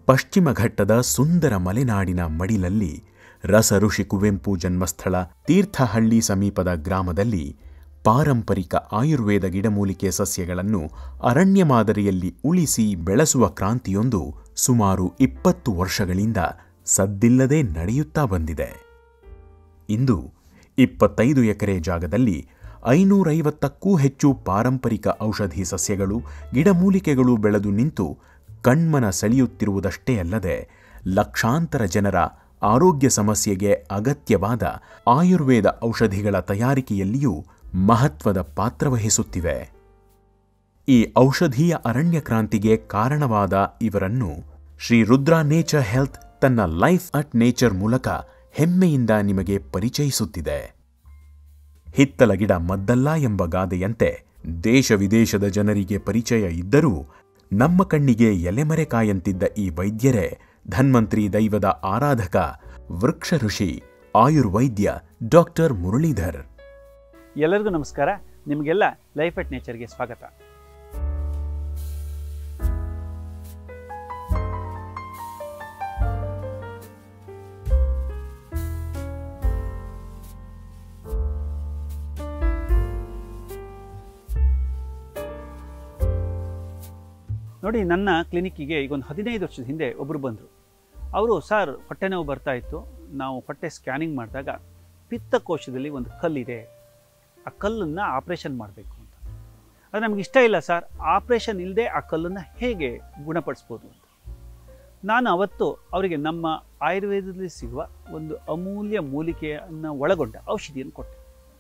ಪಶ್ಚಿಮ ಘಟ್ಟದ ಸುಂದರ ಮಲೆನಾಡಿನ ಮಡಿಲಲ್ಲಿ ರಸಋಷಿ ಕುವೆಂಪು ಜನ್ಮಸ್ಥಳ ತೀರ್ಥಹಳ್ಳಿ ಸಮೀಪದ ಗ್ರಾಮದಲ್ಲಿ ಪಾರಂಪರಿಕ ಆಯುರ್ವೇದ ಗಿಡಮೂಲಿಕೆ ಸಸ್ಯಗಳನ್ನು ಅರಣ್ಯ ಮಾದರಿಯಲ್ಲಿ ಉಳಿಸಿ ಬೆಳೆಸುವ ಕ್ರಾಂತಿಯೊಂದು ಸುಮಾರು ಇಪ್ಪತ್ತು ವರ್ಷಗಳಿಂದ ಸದ್ದಿಲ್ಲದೆ ನಡೆಯುತ್ತಾ ಬಂದಿದೆ ಇಂದು ಇಪ್ಪತ್ತೈದು ಎಕರೆ ಜಾಗದಲ್ಲಿ ಐನೂರೈವತ್ತಕ್ಕೂ ಹೆಚ್ಚು ಪಾರಂಪರಿಕ ಔಷಧಿ ಸಸ್ಯಗಳು ಗಿಡಮೂಲಿಕೆಗಳು ಬೆಳೆದು ನಿಂತು ಕಣ್ಮನ ಸೆಳೆಯುತ್ತಿರುವುದಷ್ಟೇ ಅಲ್ಲದೆ ಲಕ್ಷಾಂತರ ಜನರ ಆರೋಗ್ಯ ಸಮಸ್ಯೆಗೆ ಅಗತ್ಯವಾದ ಆಯುರ್ವೇದ ಔಷಧಿಗಳ ತಯಾರಿಕೆಯಲ್ಲಿಯೂ ಮಹತ್ವದ ಪಾತ್ರವಹಿಸುತ್ತಿವೆ ಈ ಔಷಧೀಯ ಅರಣ್ಯ ಕ್ರಾಂತಿಗೆ ಕಾರಣವಾದ ಇವರನ್ನು ಶ್ರೀ ರುದ್ರಾ ನೇಚರ್ ಹೆಲ್ತ್ ತನ್ನ ಲೈಫ್ ಅಟ್ ನೇಚರ್ ಮೂಲಕ ಹೆಮ್ಮೆಯಿಂದ ನಿಮಗೆ ಪರಿಚಯಿಸುತ್ತಿದೆ ಹಿತ್ತಲ ಗಿಡ ಮದ್ದಲ್ಲ ಎಂಬ ಗಾದೆಯಂತೆ ದೇಶ ವಿದೇಶದ ಜನರಿಗೆ ಪರಿಚಯ ಇದ್ದರೂ ನಮ್ಮ ಕಣ್ಣಿಗೆ ಎಲೆಮರೆಕಾಯಂತಿದ್ದ ಈ ವೈದ್ಯರೇ ಧನ್ವಂತ್ರಿ ದೈವದ ಆರಾಧಕ ವೃಕ್ಷ ಋಷಿ ಆಯುರ್ವೈದ್ಯ ಡಾಕ್ಟರ್ ಮುರಳೀಧರ್ ಎಲ್ಲರಿಗೂ ನಮಸ್ಕಾರ ನಿಮಗೆಲ್ಲ ಲೈಫ್ ಅಟ್ ನೇಚರ್ಗೆ ಸ್ವಾಗತ ನೋಡಿ ನನ್ನ ಕ್ಲಿನಿಕ್ಕಿಗೆ ಈಗ ಒಂದು ಹದಿನೈದು ವರ್ಷದ ಹಿಂದೆ ಒಬ್ಬರು ಬಂದರು ಅವರು ಸರ್ ಹೊಟ್ಟೆ ನೋವು ಬರ್ತಾ ಇತ್ತು ನಾವು ಹೊಟ್ಟೆ ಸ್ಕ್ಯಾನಿಂಗ್ ಮಾಡಿದಾಗ ಪಿತ್ತಕೋಶದಲ್ಲಿ ಒಂದು ಕಲ್ಲಿದೆ ಆ ಕಲ್ಲನ್ನು ಆಪ್ರೇಷನ್ ಮಾಡಬೇಕು ಅಂತ ಅದು ನಮ್ಗೆ ಇಷ್ಟ ಇಲ್ಲ ಸರ್ ಆಪ್ರೇಷನ್ ಇಲ್ಲದೆ ಆ ಕಲ್ಲನ್ನು ಹೇಗೆ ಗುಣಪಡಿಸ್ಬೋದು ಅಂತ ನಾನು ಅವತ್ತು ಅವರಿಗೆ ನಮ್ಮ ಆಯುರ್ವೇದದಲ್ಲಿ ಸಿಗುವ ಒಂದು ಅಮೂಲ್ಯ ಮೂಲಿಕೆಯನ್ನು ಒಳಗೊಂಡ ಔಷಧಿಯನ್ನು ಕೊಟ್ಟೆ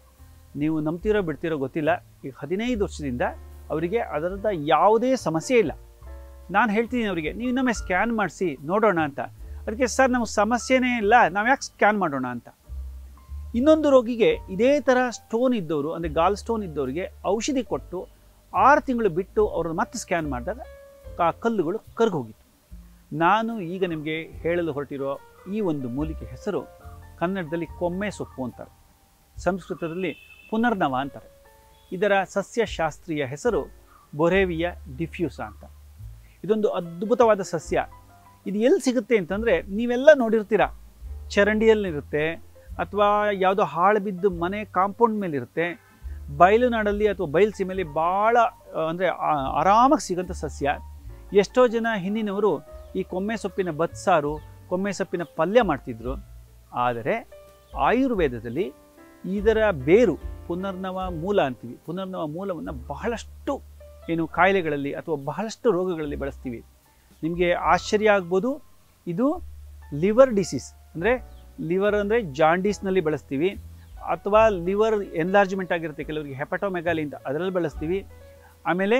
ನೀವು ನಂಬ್ತಿರೋ ಬಿಡ್ತಿರೋ ಗೊತ್ತಿಲ್ಲ ಈಗ ಹದಿನೈದು ವರ್ಷದಿಂದ ಅವರಿಗೆ ಅದರದ ಯಾವುದೇ ಸಮಸ್ಯೆ ಇಲ್ಲ ನಾನು ಹೇಳ್ತೀನಿ ಅವರಿಗೆ ನೀವು ಇನ್ನೊಮ್ಮೆ ಸ್ಕ್ಯಾನ್ ಮಾಡಿಸಿ ನೋಡೋಣ ಅಂತ ಅದಕ್ಕೆ ಸರ್ ನಮಗೆ ಸಮಸ್ಯೆನೇ ಇಲ್ಲ ನಾವು ಯಾಕೆ ಸ್ಕ್ಯಾನ್ ಮಾಡೋಣ ಅಂತ ಇನ್ನೊಂದು ರೋಗಿಗೆ ಇದೇ ಥರ ಸ್ಟೋನ್ ಇದ್ದವರು ಅಂದರೆ ಗಾಲ್ ಸ್ಟೋನ್ ಇದ್ದವರಿಗೆ ಔಷಧಿ ಕೊಟ್ಟು ಆರು ತಿಂಗಳು ಬಿಟ್ಟು ಅವ್ರನ್ನ ಮತ್ತೆ ಸ್ಕ್ಯಾನ್ ಮಾಡಿದಾಗ ಆ ಕಲ್ಲುಗಳು ಕರ್ಗೋಗಿತ್ತು ನಾನು ಈಗ ನಿಮಗೆ ಹೇಳಲು ಹೊರಟಿರೋ ಈ ಒಂದು ಮೂಲಿಕೆ ಹೆಸರು ಕನ್ನಡದಲ್ಲಿ ಕೊಮ್ಮೆ ಸೊಪ್ಪು ಅಂತಾರೆ ಸಂಸ್ಕೃತದಲ್ಲಿ ಪುನರ್ನವ ಅಂತಾರೆ ಇದರ ಸಸ್ಯಶಾಸ್ತ್ರೀಯ ಹೆಸರು ಬೊರೇವಿಯ ಡಿಫ್ಯೂಸ ಅಂತ ಇದೊಂದು ಅದ್ಭುತವಾದ ಸಸ್ಯ ಇದು ಎಲ್ಲಿ ಸಿಗುತ್ತೆ ಅಂತಂದರೆ ನೀವೆಲ್ಲ ನೋಡಿರ್ತೀರ ಚರಂಡಿಯಲ್ಲಿರುತ್ತೆ ಅಥವಾ ಯಾವುದೋ ಹಾಳು ಬಿದ್ದು ಮನೆ ಕಾಂಪೌಂಡ್ ಮೇಲಿರುತ್ತೆ ಬಯಲು ನಾಡಲ್ಲಿ ಅಥವಾ ಬಯಲು ಸೀಮೆಯಲ್ಲಿ ಭಾಳ ಅಂದರೆ ಆರಾಮಾಗಿ ಸಿಗೋಂಥ ಸಸ್ಯ ಎಷ್ಟೋ ಜನ ಹಿಂದಿನವರು ಈ ಕೊಮ್ಮೆ ಸೊಪ್ಪಿನ ಬತ್ಸಾರು ಕೊಮ್ಮೆ ಸೊಪ್ಪಿನ ಪಲ್ಯ ಮಾಡ್ತಿದ್ರು ಆದರೆ ಆಯುರ್ವೇದದಲ್ಲಿ ಇದರ ಬೇರು ಪುನರ್ನವ ಮೂಲ ಅಂತೀವಿ ಪುನರ್ನವ ಮೂಲವನ್ನು ಬಹಳಷ್ಟು ಏನು ಕಾಯಿಲೆಗಳಲ್ಲಿ ಅಥವಾ ಬಹಳಷ್ಟು ರೋಗಗಳಲ್ಲಿ ಬಳಸ್ತೀವಿ ನಿಮಗೆ ಆಶ್ಚರ್ಯ ಆಗ್ಬೋದು ಇದು ಲಿವರ್ ಡಿಸೀಸ್ ಅಂದರೆ ಲಿವರ್ ಅಂದರೆ ಜಾಂಡೀಸ್ನಲ್ಲಿ ಬಳಸ್ತೀವಿ ಅಥವಾ ಲಿವರ್ ಎನ್ಲಾರ್ಜ್ಮೆಂಟ್ ಆಗಿರುತ್ತೆ ಕೆಲವರಿಗೆ ಹೆಪಟೋಮೆಗಾಲಿ ಅಂತ ಅದರಲ್ಲಿ ಬಳಸ್ತೀವಿ ಆಮೇಲೆ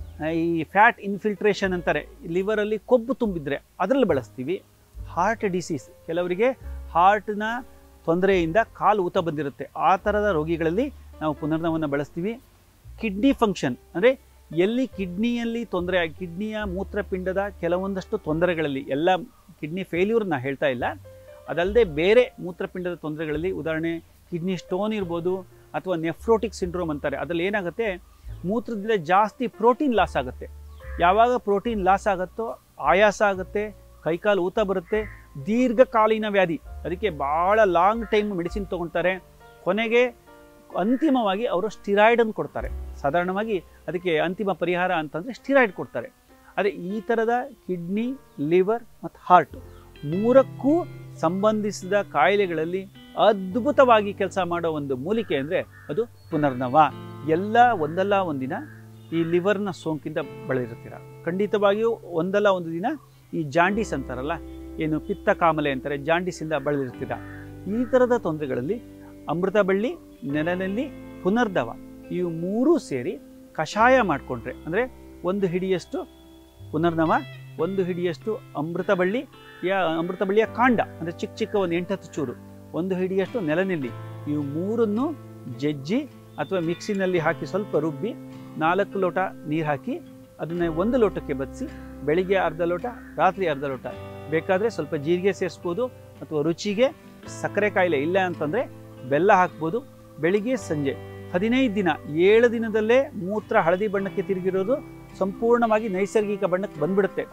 ಈ ಫ್ಯಾಟ್ ಇನ್ಫಿಲ್ಟ್ರೇಷನ್ ಅಂತಾರೆ ಲಿವರಲ್ಲಿ ಕೊಬ್ಬು ತುಂಬಿದ್ರೆ ಅದರಲ್ಲಿ ಬಳಸ್ತೀವಿ ಹಾರ್ಟ್ ಡಿಸೀಸ್ ಕೆಲವರಿಗೆ ಹಾರ್ಟ್ನ ತೊಂದರೆಯಿಂದ ಕಾಲು ಊತ ಬಂದಿರುತ್ತೆ ಆ ಥರದ ರೋಗಿಗಳಲ್ಲಿ ನಾವು ಪುನರ್ನವನ್ನು ಬಳಸ್ತೀವಿ ಕಿಡ್ನಿ ಫಂಕ್ಷನ್ ಅಂದರೆ ಎಲ್ಲಿ ಕಿಡ್ನಿಯಲ್ಲಿ ತೊಂದರೆ ಕಿಡ್ನಿಯ ಮೂತ್ರಪಿಂಡದ ಕೆಲವೊಂದಷ್ಟು ತೊಂದರೆಗಳಲ್ಲಿ ಎಲ್ಲ ಕಿಡ್ನಿ ಫೇಲ್ಯೂರ್ ನಾ ಹೇಳ್ತಾ ಇಲ್ಲ ಅದಲ್ಲದೆ ಬೇರೆ ಮೂತ್ರಪಿಂಡದ ತೊಂದರೆಗಳಲ್ಲಿ ಉದಾಹರಣೆ ಕಿಡ್ನಿ ಸ್ಟೋನ್ ಇರ್ಬೋದು ಅಥವಾ ನೆಫ್ರೋಟಿಕ್ ಸಿಂಡ್ರೋಮ್ ಅಂತಾರೆ ಅದರಲ್ಲಿ ಏನಾಗುತ್ತೆ ಮೂತ್ರದಿಂದ ಜಾಸ್ತಿ ಪ್ರೋಟೀನ್ ಲಾಸ್ ಆಗುತ್ತೆ ಯಾವಾಗ ಪ್ರೋಟೀನ್ ಲಾಸ್ ಆಗುತ್ತೋ ಆಯಾಸ ಆಗುತ್ತೆ ಕೈಕಾಲು ಊತ ಬರುತ್ತೆ ದೀರ್ಘಕಾಲೀನ ವ್ಯಾಧಿ ಅದಕ್ಕೆ ಭಾಳ ಲಾಂಗ್ ಟೈಮ್ ಮೆಡಿಸಿನ್ ತೊಗೊಳ್ತಾರೆ ಕೊನೆಗೆ ಅಂತಿಮವಾಗಿ ಅವರು ಸ್ಟಿರಾಯ್ಡನ್ನು ಕೊಡ್ತಾರೆ ಸಾಧಾರಣವಾಗಿ ಅದಕ್ಕೆ ಅಂತಿಮ ಪರಿಹಾರ ಅಂತಂದರೆ ಸ್ಟಿರಾಯ್ಡ್ ಕೊಡ್ತಾರೆ ಆದರೆ ಈ ಥರದ ಕಿಡ್ನಿ ಲಿವರ್ ಮತ್ತು ಹಾರ್ಟ್ ಮೂರಕ್ಕೂ ಸಂಬಂಧಿಸಿದ ಕಾಯಿಲೆಗಳಲ್ಲಿ ಅದ್ಭುತವಾಗಿ ಕೆಲಸ ಮಾಡೋ ಒಂದು ಮೂಲಿಕೆ ಅಂದರೆ ಅದು ಪುನರ್ನವ ಎಲ್ಲ ಒಂದಲ್ಲ ಒಂದಿನ ಈ ಲಿವರ್ನ ಸೋಂಕಿಂದ ಬಳಲಿರ್ತೀರ ಖಂಡಿತವಾಗಿಯೂ ಒಂದಲ್ಲ ಒಂದು ದಿನ ಈ ಜಾಂಡೀಸ್ ಅಂತಾರಲ್ಲ ಏನು ಪಿತ್ತ ಕಾಮಲೆ ಅಂತಾರೆ ಜಾಂಡೀಸಿಂದ ಬಳಲಿರ್ತೀರ ಈ ಥರದ ತೊಂದರೆಗಳಲ್ಲಿ ಅಮೃತ ಬಳ್ಳಿ ನೆಲನಲ್ಲಿ ಪುನರ್ದವ ಇವು ಮೂರೂ ಸೇರಿ ಕಷಾಯ ಮಾಡಿಕೊಂಡ್ರೆ ಅಂದರೆ ಒಂದು ಹಿಡಿಯಷ್ಟು ಪುನರ್ನವ ಒಂದು ಹಿಡಿಯಷ್ಟು ಅಮೃತ ಬಳ್ಳಿ ಯಾ ಅಮೃತ ಬಳ್ಳಿಯ ಕಾಂಡ ಅಂದರೆ ಚಿಕ್ಕ ಚಿಕ್ಕ ಒಂದು ಎಂಟತ್ತು ಚೂರು ಒಂದು ಹಿಡಿಯಷ್ಟು ನೆಲನೆಲ್ಲಿ ಇವು ಮೂರನ್ನು ಜಜ್ಜಿ ಅಥವಾ ಮಿಕ್ಸಿನಲ್ಲಿ ಹಾಕಿ ಸ್ವಲ್ಪ ರುಬ್ಬಿ ನಾಲ್ಕು ಲೋಟ ನೀರು ಹಾಕಿ ಅದನ್ನು ಒಂದು ಲೋಟಕ್ಕೆ ಬದಿಸಿ ಬೆಳಿಗ್ಗೆ ಅರ್ಧ ಲೋಟ ರಾತ್ರಿ ಅರ್ಧ ಲೋಟ ಬೇಕಾದರೆ ಸ್ವಲ್ಪ ಜೀರಿಗೆ ಸೇರಿಸ್ಬೋದು ಅಥವಾ ರುಚಿಗೆ ಸಕ್ಕರೆ ಕಾಯಿಲೆ ಇಲ್ಲ ಅಂತಂದರೆ ಬೆಲ್ಲ ಹಾಕ್ಬೋದು ಬೆಳಿಗ್ಗೆ ಸಂಜೆ ಹದಿನೈದು ದಿನ ಏಳು ದಿನದಲ್ಲೇ ಮೂತ್ರ ಹಳದಿ ಬಣ್ಣಕ್ಕೆ ತಿರುಗಿರೋದು ಸಂಪೂರ್ಣವಾಗಿ ನೈಸರ್ಗಿಕ ಬಣ್ಣಕ್ಕೆ ಬಂದ್ಬಿಡುತ್ತೆ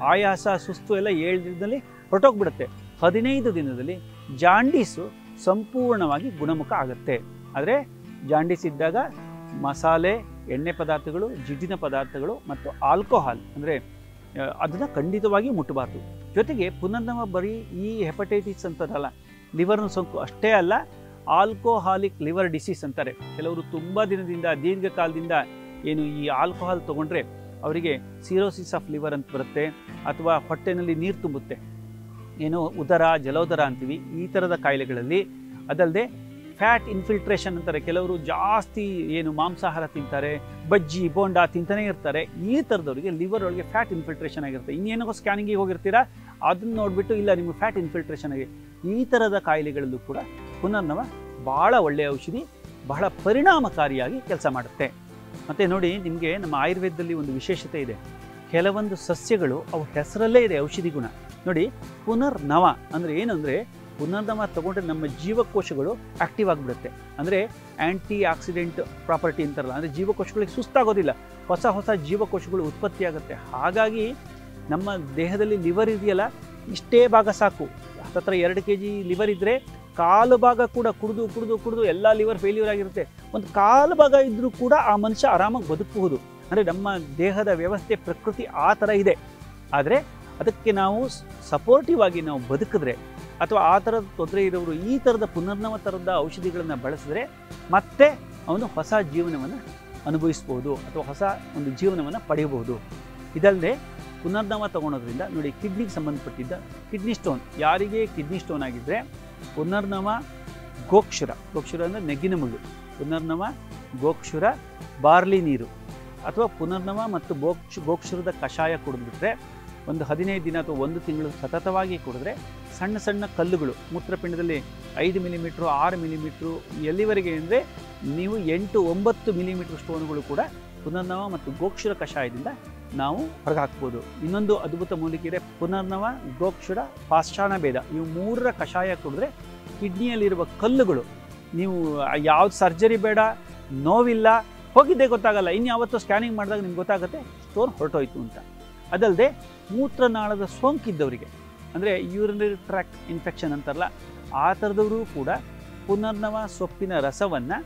ಆಯಾಸ ಸುಸ್ತು ಎಲ್ಲ ಏಳು ದಿನದಲ್ಲಿ ಹೊರಟೋಗ್ಬಿಡುತ್ತೆ ಹದಿನೈದು ದಿನದಲ್ಲಿ ಜಾಂಡೀಸು ಸಂಪೂರ್ಣವಾಗಿ ಗುಣಮುಖ ಆಗುತ್ತೆ ಆದರೆ ಜಾಂಡೀಸ್ ಇದ್ದಾಗ ಮಸಾಲೆ ಎಣ್ಣೆ ಪದಾರ್ಥಗಳು ಜಿಡ್ಡಿನ ಪದಾರ್ಥಗಳು ಮತ್ತು ಆಲ್ಕೋಹಾಲ್ ಅಂದರೆ ಅದನ್ನು ಖಂಡಿತವಾಗಿ ಮುಟ್ಟಬಾರ್ದು ಜೊತೆಗೆ ಪುನರ್ನವ ಬರೀ ಈ ಹೆಪಟೈಟಿಸ್ ಅಂತದಲ್ಲ ಲಿವರ್ನ ಸೋಂಕು ಅಷ್ಟೇ ಅಲ್ಲ ಆಲ್ಕೋಹಾಲಿಕ್ ಲಿವರ್ ಡಿಸೀಸ್ ಅಂತಾರೆ ಕೆಲವರು ತುಂಬ ದಿನದಿಂದ ದೀರ್ಘಕಾಲದಿಂದ ಏನು ಈ ಆಲ್ಕೋಹಾಲ್ ತೊಗೊಂಡ್ರೆ ಅವರಿಗೆ ಸಿರೋಸಿಸ್ ಆಫ್ ಲಿವರ್ ಅಂತ ಬರುತ್ತೆ ಅಥವಾ ಹೊಟ್ಟೆನಲ್ಲಿ ನೀರು ತುಂಬುತ್ತೆ ಏನು ಉದರ ಜಲೋದರ ಅಂತೀವಿ ಈ ಥರದ ಕಾಯಿಲೆಗಳಲ್ಲಿ ಅದಲ್ಲದೆ ಫ್ಯಾಟ್ ಇನ್ಫಿಲ್ಟ್ರೇಷನ್ ಅಂತಾರೆ ಕೆಲವರು ಜಾಸ್ತಿ ಏನು ಮಾಂಸಾಹಾರ ತಿಂತಾರೆ ಬಜ್ಜಿ ಬೋಂಡ ತಿಂತಾನೆ ಇರ್ತಾರೆ ಈ ಥರದವರಿಗೆ ಲಿವರ್ ಒಳಗೆ ಫ್ಯಾಟ್ ಇನ್ಫಿಲ್ಟ್ರೇಷನ್ ಆಗಿರುತ್ತೆ ಇನ್ನೇನೋ ಸ್ಕ್ಯಾನಿಂಗಿಗೆ ಹೋಗಿರ್ತೀರಾ ಅದನ್ನ ನೋಡಿಬಿಟ್ಟು ಇಲ್ಲ ನಿಮಗೆ ಫ್ಯಾಟ್ ಇನ್ಫಿಲ್ಟ್ರೇಷನ್ ಆಗಿ ಈ ಥರದ ಕಾಯಿಲೆಗಳಲ್ಲೂ ಕೂಡ ಪುನರ್ನವ ಭಾಳ ಒಳ್ಳೆಯ ಔಷಧಿ ಬಹಳ ಪರಿಣಾಮಕಾರಿಯಾಗಿ ಕೆಲಸ ಮಾಡುತ್ತೆ ಮತ್ತು ನೋಡಿ ನಿಮಗೆ ನಮ್ಮ ಆಯುರ್ವೇದದಲ್ಲಿ ಒಂದು ವಿಶೇಷತೆ ಇದೆ ಕೆಲವೊಂದು ಸಸ್ಯಗಳು ಅವು ಹೆಸರಲ್ಲೇ ಇದೆ ಔಷಧಿ ಗುಣ ನೋಡಿ ಪುನರ್ನವ ಅಂದರೆ ಏನಂದರೆ ಪುನರ್ನವ ತಗೊಂಡ್ರೆ ನಮ್ಮ ಜೀವಕೋಶಗಳು ಆಕ್ಟಿವ್ ಆಗಿಬಿಡುತ್ತೆ ಅಂದರೆ ಆ್ಯಂಟಿ ಆಕ್ಸಿಡೆಂಟ್ ಪ್ರಾಪರ್ಟಿ ಅಂತಾರಲ್ಲ ಅಂದರೆ ಜೀವಕೋಶಗಳಿಗೆ ಸುಸ್ತಾಗೋದಿಲ್ಲ ಹೊಸ ಹೊಸ ಜೀವಕೋಶಗಳು ಉತ್ಪತ್ತಿ ಆಗುತ್ತೆ ಹಾಗಾಗಿ ನಮ್ಮ ದೇಹದಲ್ಲಿ ಲಿವರ್ ಇದೆಯಲ್ಲ ಇಷ್ಟೇ ಭಾಗ ಸಾಕು ಹತ್ತತ್ರ ಎರಡು ಕೆ ಜಿ ಲಿವರ್ ಇದ್ದರೆ ಕಾಲು ಭಾಗ ಕೂಡ ಕುಡಿದು ಕುಡಿದು ಕುಡಿದು ಎಲ್ಲ ಲಿವರ್ ಫೇಲ್ಯೂರ್ ಆಗಿರುತ್ತೆ ಒಂದು ಕಾಲು ಭಾಗ ಇದ್ದರೂ ಕೂಡ ಆ ಮನುಷ್ಯ ಆರಾಮಾಗಿ ಬದುಕಬಹುದು ಅಂದರೆ ನಮ್ಮ ದೇಹದ ವ್ಯವಸ್ಥೆ ಪ್ರಕೃತಿ ಆ ಥರ ಇದೆ ಆದರೆ ಅದಕ್ಕೆ ನಾವು ಸಪೋರ್ಟಿವ್ ಆಗಿ ನಾವು ಬದುಕಿದ್ರೆ ಅಥವಾ ಆ ಥರದ ತೊಂದರೆ ಇರೋರು ಈ ಥರದ ಪುನರ್ನವ ಥರದ ಔಷಧಿಗಳನ್ನು ಬಳಸಿದ್ರೆ ಮತ್ತೆ ಅವನು ಹೊಸ ಜೀವನವನ್ನು ಅನುಭವಿಸ್ಬೋದು ಅಥವಾ ಹೊಸ ಒಂದು ಜೀವನವನ್ನು ಪಡೆಯಬಹುದು ಇದಲ್ಲದೆ ಪುನರ್ನವ ತಗೊಳೋದ್ರಿಂದ ನೋಡಿ ಕಿಡ್ನಿಗೆ ಸಂಬಂಧಪಟ್ಟಿದ್ದ ಕಿಡ್ನಿ ಸ್ಟೋನ್ ಯಾರಿಗೆ ಕಿಡ್ನಿ ಸ್ಟೋನ್ ಆಗಿದ್ದರೆ ಪುನರ್ನವ ಗೋಕ್ಷುರ ಗೋಕ್ಷುರ ಅಂದರೆ ನೆಗ್ಗಿನ ಮುಳ್ಳು ಪುನರ್ನವ ಗೋಕ್ಷುರ ಬಾರ್ಲಿ ನೀರು ಅಥವಾ ಪುನರ್ನವ ಮತ್ತು ಗೋಕ್ಷ ಗೋಕ್ಷುರದ ಕಷಾಯ ಕುಡಿದ್ಬಿಟ್ರೆ ಒಂದು ಹದಿನೈದು ದಿನ ಅಥವಾ ಒಂದು ತಿಂಗಳು ಸತತವಾಗಿ ಕುಡಿದ್ರೆ ಸಣ್ಣ ಸಣ್ಣ ಕಲ್ಲುಗಳು ಮೂತ್ರಪಿಂಡದಲ್ಲಿ ಐದು ಮಿಲಿಮೀಟ್ರು ಆರು ಮಿಲಿಮೀಟ್ರು ಎಲ್ಲಿವರೆಗೆ ಅಂದರೆ ನೀವು ಎಂಟು ಒಂಬತ್ತು ಮಿಲಿಮೀಟ್ರ್ ಸ್ಟೋನ್ಗಳು ಕೂಡ ಪುನರ್ನವ ಮತ್ತು ಗೋಕ್ಷುರ ಕಷಾಯದಿಂದ ನಾವು ಹೊರಗೆ ಹಾಕ್ಬೋದು ಇನ್ನೊಂದು ಅದ್ಭುತ ಮೂಲಿಕೆ ಇದೆ ಪುನರ್ನವ ಗೋಕ್ಷುರ ಪಾಷಾಣ ಭೇದ ಇವು ಮೂರರ ಕಷಾಯ ಕುಡಿದ್ರೆ ಕಿಡ್ನಿಯಲ್ಲಿರುವ ಕಲ್ಲುಗಳು ನೀವು ಯಾವ್ದು ಸರ್ಜರಿ ಬೇಡ ನೋವಿಲ್ಲ ಹೋಗಿದ್ದೇ ಗೊತ್ತಾಗಲ್ಲ ಇನ್ಯಾವತ್ತೂ ಸ್ಕ್ಯಾನಿಂಗ್ ಮಾಡಿದಾಗ ನಿಮ್ಗೆ ಗೊತ್ತಾಗುತ್ತೆ ಸ್ಟೋನ್ ಹೊರಟೋಯ್ತು ಅಂತ ಅದಲ್ಲದೆ ಮೂತ್ರನಾಳದ ಸೋಂಕಿದ್ದವರಿಗೆ ಅಂದರೆ ಯೂರಿನರಿ ಟ್ರ್ಯಾಕ್ ಇನ್ಫೆಕ್ಷನ್ ಅಂತಾರಲ್ಲ ಆ ಥರದವರು ಕೂಡ ಪುನರ್ನವ ಸೊಪ್ಪಿನ ರಸವನ್ನು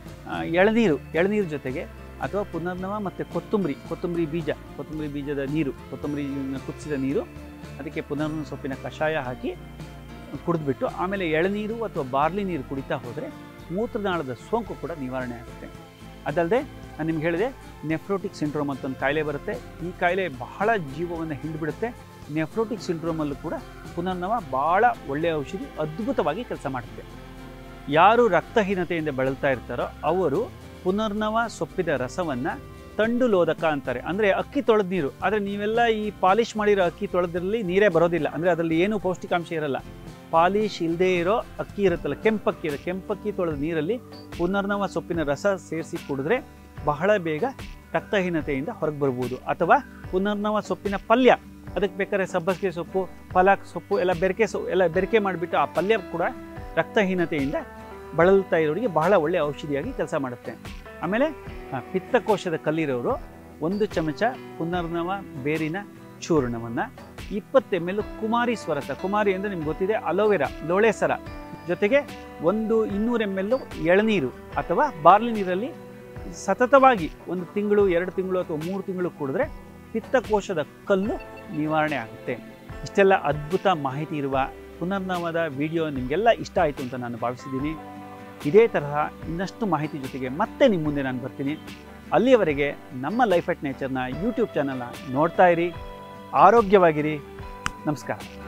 ಎಳನೀರು ಎಳನೀರು ಜೊತೆಗೆ ಅಥವಾ ಪುನರ್ನವ ಮತ್ತು ಕೊತ್ತಂಬರಿ ಕೊತ್ತಂಬರಿ ಬೀಜ ಕೊತ್ತಂಬರಿ ಬೀಜದ ನೀರು ಕೊತ್ತಂಬರಿ ಕುದಿಸಿದ ನೀರು ಅದಕ್ಕೆ ಪುನರ್ನವ ಸೊಪ್ಪಿನ ಕಷಾಯ ಹಾಕಿ ಕುಡಿದ್ಬಿಟ್ಟು ಆಮೇಲೆ ಎಳನೀರು ಅಥವಾ ಬಾರ್ಲಿ ನೀರು ಕುಡಿತಾ ಹೋದರೆ ಮೂತ್ರನಾಳದ ಸೋಂಕು ಕೂಡ ನಿವಾರಣೆ ಆಗುತ್ತೆ ಅದಲ್ಲದೆ ನಾನು ನಿಮ್ಗೆ ಹೇಳಿದೆ ನೆಫ್ರೋಟಿಕ್ ಸಿಂಡ್ರೋಮ್ ಅಂತ ಒಂದು ಕಾಯಿಲೆ ಬರುತ್ತೆ ಈ ಕಾಯಿಲೆ ಬಹಳ ಜೀವವನ್ನು ಹಿಂಡ್ಬಿಡುತ್ತೆ ನೆಫ್ರೋಟಿಕ್ ಸಿಂಡ್ರೋಮಲ್ಲೂ ಕೂಡ ಪುನರ್ನವ ಭಾಳ ಒಳ್ಳೆಯ ಔಷಧಿ ಅದ್ಭುತವಾಗಿ ಕೆಲಸ ಮಾಡುತ್ತೆ ಯಾರು ರಕ್ತಹೀನತೆಯಿಂದ ಬಳಲ್ತಾ ಇರ್ತಾರೋ ಅವರು ಪುನರ್ನವ ಸೊಪ್ಪಿನ ರಸವನ್ನು ತಂಡು ಲೋದಕ ಅಂತಾರೆ ಅಂದರೆ ಅಕ್ಕಿ ತೊಳೆದ ನೀರು ಆದರೆ ನೀವೆಲ್ಲ ಈ ಪಾಲಿಷ್ ಮಾಡಿರೋ ಅಕ್ಕಿ ತೊಳೆದ್ರಲ್ಲಿ ನೀರೇ ಬರೋದಿಲ್ಲ ಅಂದರೆ ಅದರಲ್ಲಿ ಏನೂ ಪೌಷ್ಟಿಕಾಂಶ ಇರಲ್ಲ ಪಾಲಿಶ್ ಇಲ್ಲದೇ ಇರೋ ಅಕ್ಕಿ ಇರುತ್ತಲ್ಲ ಕೆಂಪಕ್ಕಿ ಇರೋ ಕೆಂಪಕ್ಕಿ ತೊಳೆದ ನೀರಲ್ಲಿ ಪುನರ್ನವ ಸೊಪ್ಪಿನ ರಸ ಸೇರಿಸಿ ಕುಡಿದ್ರೆ ಬಹಳ ಬೇಗ ರಕ್ತಹೀನತೆಯಿಂದ ಹೊರಗೆ ಬರ್ಬೋದು ಅಥವಾ ಪುನರ್ನವ ಸೊಪ್ಪಿನ ಪಲ್ಯ ಅದಕ್ಕೆ ಬೇಕಾದ್ರೆ ಸಬ್ಬಸಿಗೆ ಸೊಪ್ಪು ಪಲಾಕ್ ಸೊಪ್ಪು ಎಲ್ಲ ಬೆರಕೆ ಸೊಪ್ಪು ಎಲ್ಲ ಬೆರಕೆ ಮಾಡಿಬಿಟ್ಟು ಆ ಪಲ್ಯ ಕೂಡ ರಕ್ತಹೀನತೆಯಿಂದ ಬಳಲ್ತಾ ಇರೋರಿಗೆ ಬಹಳ ಒಳ್ಳೆಯ ಔಷಧಿಯಾಗಿ ಕೆಲಸ ಮಾಡುತ್ತೆ ಆಮೇಲೆ ಆ, ಪಿತ್ತಕೋಶದ ಕಲ್ಲಿರೋರು ಒಂದು ಚಮಚ ಪುನರ್ನವ ಬೇರಿನ ಚೂರ್ಣವನ್ನು ಇಪ್ಪತ್ತು ಎಮ್ ಎಲ್ ಕುಮಾರಿ ಸ್ವರಸ ಕುಮಾರಿ ಅಂದರೆ ನಿಮ್ಗೆ ಗೊತ್ತಿದೆ ಅಲೋವೆರಾ ಲೋಳೆ ಸರ ಜೊತೆಗೆ ಒಂದು ಇನ್ನೂರು ಎಮ್ ಎಲ್ ಎಳನೀರು ಅಥವಾ ಬಾರ್ಲಿ ನೀರಲ್ಲಿ ಸತತವಾಗಿ ಒಂದು ತಿಂಗಳು ಎರಡು ತಿಂಗಳು ಅಥವಾ ಮೂರು ತಿಂಗಳು ಕುಡಿದ್ರೆ ಪಿತ್ತಕೋಶದ ಕಲ್ಲು ನಿವಾರಣೆ ಆಗುತ್ತೆ ಇಷ್ಟೆಲ್ಲ ಅದ್ಭುತ ಮಾಹಿತಿ ಇರುವ ಪುನರ್ನವದ ವಿಡಿಯೋ ನಿಮಗೆಲ್ಲ ಇಷ್ಟ ಆಯಿತು ಅಂತ ನಾನು ಭಾವಿಸಿದ್ದೀನಿ ಇದೇ ತರಹ ಇನ್ನಷ್ಟು ಮಾಹಿತಿ ಜೊತೆಗೆ ಮತ್ತೆ ನಿಮ್ಮ ಮುಂದೆ ನಾನು ಬರ್ತೀನಿ ಅಲ್ಲಿಯವರೆಗೆ ನಮ್ಮ ಲೈಫ್ ಅಟ್ ನೇಚರ್ನ ಯೂಟ್ಯೂಬ್ ಚಾನಲ್ನ ನೋಡ್ತಾ ಇರಿ ಆರೋಗ್ಯವಾಗಿರಿ ನಮಸ್ಕಾರ